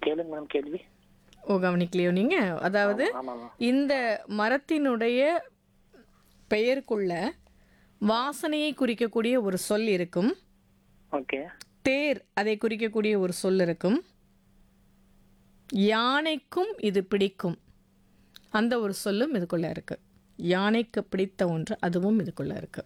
கேளுங்க மேடம் கேள்வி ஓ கவனிக்கலையோ நீங்க அதாவது ஆமாம் இந்த மரத்தினுடைய பெயருக்குள்ள வாசனையை குறிக்கக்கூடிய ஒரு சொல் இருக்கும் ஓகே தேர் அதை குறிக்கக்கூடிய ஒரு சொல் இருக்கும் யானைக்கும் இது பிடிக்கும் அந்த ஒரு சொல்லும் இதுக்குள்ள இருக்கு யானைக்கு பிடித்த ஒன்று அதுவும் இதுக்குள்ள இருக்கு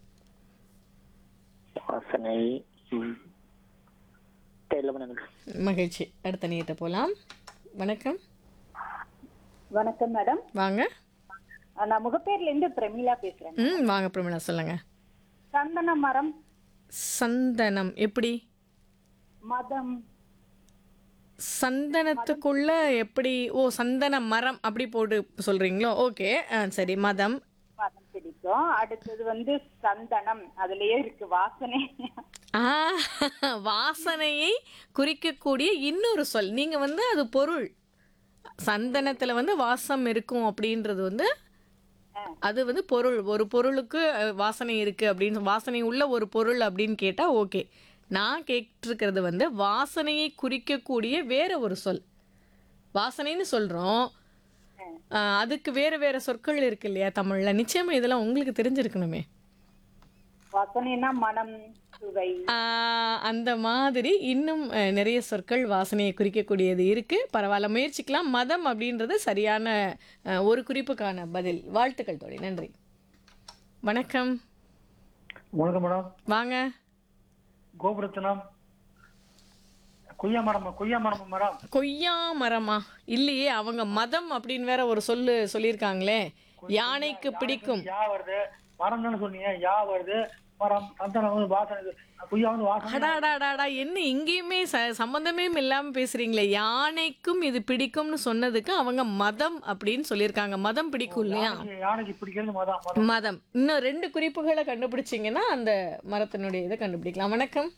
வாசனை ம். தெரியல மேடம் எனக்கு மகிழ்ச்சி அடுத்த நீட்ட போலாம் வணக்கம் வணக்கம் மேடம் வாங்க நான் முகப்பேர்ல இருந்து பிரமிளா பேசுறேன் ம் வாங்க பிரமிளா சொல்லுங்க சந்தன மரம் சந்தனம் எப்படி மதம் சந்தனத்துக்குள்ள எப்படி ஓ சந்தன மரம் அப்படி போட்டு சொல்றீங்களோ ஓகே ஆ சரி மதம் மதம் பிடிக்கும் அடுத்தது வந்து சந்தனம் அதுலயே இருக்கு வாசனை ஆ வாசனையை குறிக்கக்கூடிய இன்னொரு சொல் நீங்க வந்து அது பொருள் சந்தனத்துல வந்து வாசம் இருக்கும் அப்படின்றது வந்து அது வந்து பொருள் ஒரு பொருளுக்கு அஹ், வாசனை இருக்கு அப்படின்னு வாசனை உள்ள ஒரு பொருள் அப்படின்னு கேட்டா ஓகே நான் கேட்டிருக்கிறது வந்து வாசனையை குறிக்கக்கூடிய வேற ஒரு சொல் வாசனைன்னு சொல்றோம் அஹ், அதுக்கு வேற வேற சொற்கள் இருக்கு இல்லையா தமிழ்ல நிச்சயமா இதெல்லாம் உங்களுக்கு தெரிஞ்சிருக்கணுமே வாசனைனா மனம் சுவை ஆஹ் அந்த மாதிரி இன்னும் அஹ், நிறைய சொற்கள் வாசனையை குறிக்கக்கூடியது இருக்கு பரவாயில்ல முயற்சிக்கலாம் மதம் அப்படின்றது சரியான அஹ், ஒரு குறிப்புக்கான பதில் வாழ்த்துக்கள் தோழி நன்றி வணக்கம் வணக்கம் மேடம் வாங்க கோபுரத்தனம் கொய்யா மரம் கொய்யா மரம் மேடம் கொய்யா மரமா இல்லையே அவங்க மதம் அப்படின்னு வேற ஒரு சொல்லு சொல்லியிருக்காங்களே யானைக்கு பிடிக்கும் யா வருது மரம் தானே சொன்னீங்க யா வருது மரம் சந்தனம் வந்து வாசனை கொய்யா வந்து வாசனை அடாடாடாடா என்ன இங்கேயுமே ச சம்மந்தமே இல்லாமல் பேசுறீங்களே யானைக்கும் இது பிடிக்கும்னு சொன்னதுக்கு அவங்க மதம் அப்படின்னு சொல்லியிருக்காங்க மதம் பிடிக்கும் இல்லையா யானைக்கு- யானைக்கு பிடிக்கிறது மதம் மதம் மதம் இன்னும் ரெண்டு குறிப்புகளை கண்டுபிடிச்சிங்கன்னா அந்த மரத்தினுடைய இதை கண்டுபிடிக்கலாம் வணக்கம்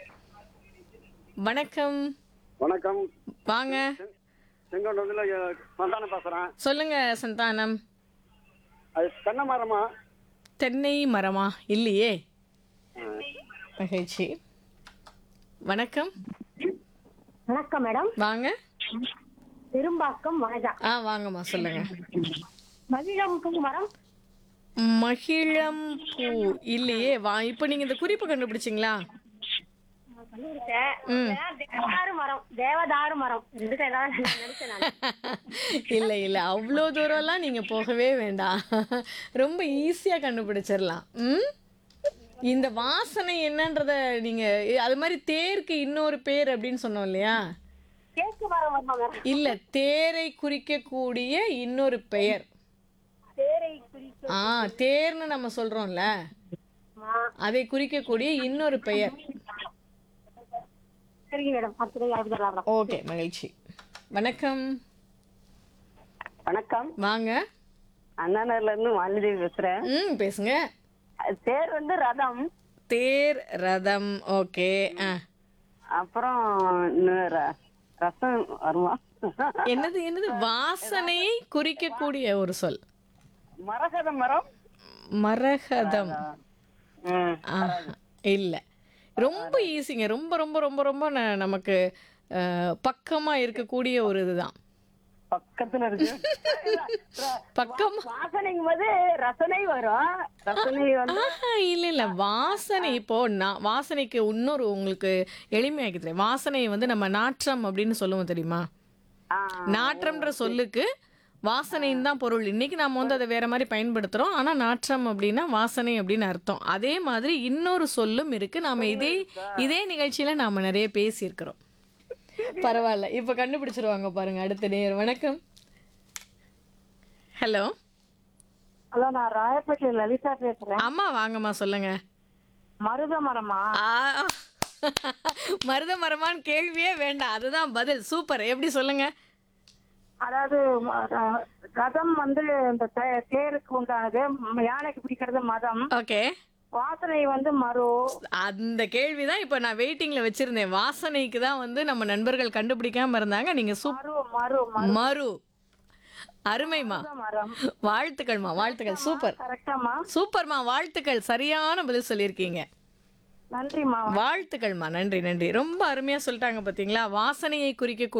வணக்கம் வணக்கம் வாங்க செங்கோட்டத்துல சந்தானம் பேசுறேன் சொல்லுங்க சந்தானம் அது தென்னை மரமா தென்னை மரமா இல்லையே மகிழ்ச்சி வணக்கம் வணக்கம் மேடம் வாங்க பெரும்பாக்கம் வனஜா ஆ வாங்கம்மா சொல்லுங்க மகிழம் பூ மரம் மகிழம் பூ இல்லையே வா இப்போ நீங்க இந்த குறிப்பு கண்டுபிடிச்சிங்களா கண்டுபிடிச்சேன் ம் தேவதாரு மரம் தேவதாரு மரம் ரெண்டு ஏதாவது நினைச்சேன் நான் இல்லை இல்லை அவ்வளோ தூரம்லாம் நீங்கள் போகவே வேண்டாம் ரொம்ப ஈஸியாக கண்டுபிடிச்சிடலாம் ம் இந்த வாசனை என்னன்றத நீங்கள் அது மாதிரி தேருக்கு இன்னொரு பேர் அப்படின்னு சொன்னோம் இல்லையா தேக்கு மரம் வருமா மேடம் இல்லை தேரை குறிக்கக்கூடிய இன்னொரு பெயர் தேரை குறிக்கும் ஆ தேர்னு நம்ம சொல்கிறோம்ல அதை குறிக்கக்கூடிய இன்னொரு பெயர் சரிங்க மேடம் அடுத்தது யாருக்கு தரலாம் மேடம் ஓகே மகிழ்ச்சி வணக்கம் வணக்கம் வாங்க அண்ணாநகர்ல இருந்து மாலிதேவி பேசுறேன் ம் பேசுங்க அது பேர் வந்து ரதம் தேர் ரதம் ஓகே ஆ அப்புறம் இன்னும் ர- ரசம் வருமா என்னது என்னது வாசனையை குறிக்கக்கூடிய ஒரு சொல் மரகத மரம் மரகதம் ம். ஆஹா, இல்ல ரொம்ப ஈஸிங்க ரொம்ப ரொம்ப ரொம்ப ரொம்ப ந- நமக்கு அஹ், பக்கமா இருக்கக்கூடிய ஒரு இதுதான் பக்கத்துல இருக்கு பக்கம் வாசனைங்கும் போது ரசனை வரும் ரசனை வந்து ஆஹா இல்ல இல்ல வாசனை இப்போ நான் வாசனைக்கு இன்னொரு உங்களுக்கு எளிமையாக்கி தரேன் வாசனையை வந்து நம்ம நாற்றம் அப்படின்னு சொல்லுவோம் தெரியுமா ஆ, நாற்றம்ன்ற சொல்லுக்கு வாசனைன்னு தான் பொருள் இன்னைக்கு நாம வந்து அதை வேற மாதிரி பயன்படுத்துறோம் ஆனா நாற்றம் அப்படின்னா வாசனை அப்படின்னு அர்த்தம் அதே மாதிரி இன்னொரு சொல்லும் இருக்கு நாம இதே இதே நிகழ்ச்சியில நாம நிறைய பேசியிருக்கிறோம் பரவாயில்ல இப்ப கண்டுபிடிச்சிருவாங்க பாருங்க அடுத்த நேர் வணக்கம் ஹலோ ஹலோ நான் ராயப்பேட்டை லலிதா பேசுறேன் அம்மா வாங்கம்மா சொல்லுங்க மருத மரமா ஆ, மருத மரமான்னு கேள்வியே வேண்டாம் அதுதான் பதில் சூப்பர் எப்படி சொல்லுங்க அதாவது ம- ர- ரதம் வந்து இந்த தே- தேருக்கு உண்டானது ம- யானைக்கு பிடிக்கிறது மதம் ஓகே வாசனை வந்து மரு அந்த கேள்வி தான் இப்போ நான் வெயிட்டிங்ல வச்சிருந்தேன் வாசனைக்கு தான் வந்து நம்ம நண்பர்கள் கண்டுபிடிக்காம இருந்தாங்க நீங்க சூப் மரு மரு மரு மறு அருமைமா மரம் வாழ்த்துக்கள்மா வாழ்த்துக்கள் சூப்பர் கரெக்டாமா சூப்பர்மா வாழ்த்துக்கள் சரியான பதில் சொல்லியிருக்கீங்க நன்றிமா வாழ்த்துக்கள்மா நன்றி நன்றி ரொம்ப அருமையா சொல்லிட்டாங்க பாத்தீங்களா வாசனையை குறிக்கக்கூடிய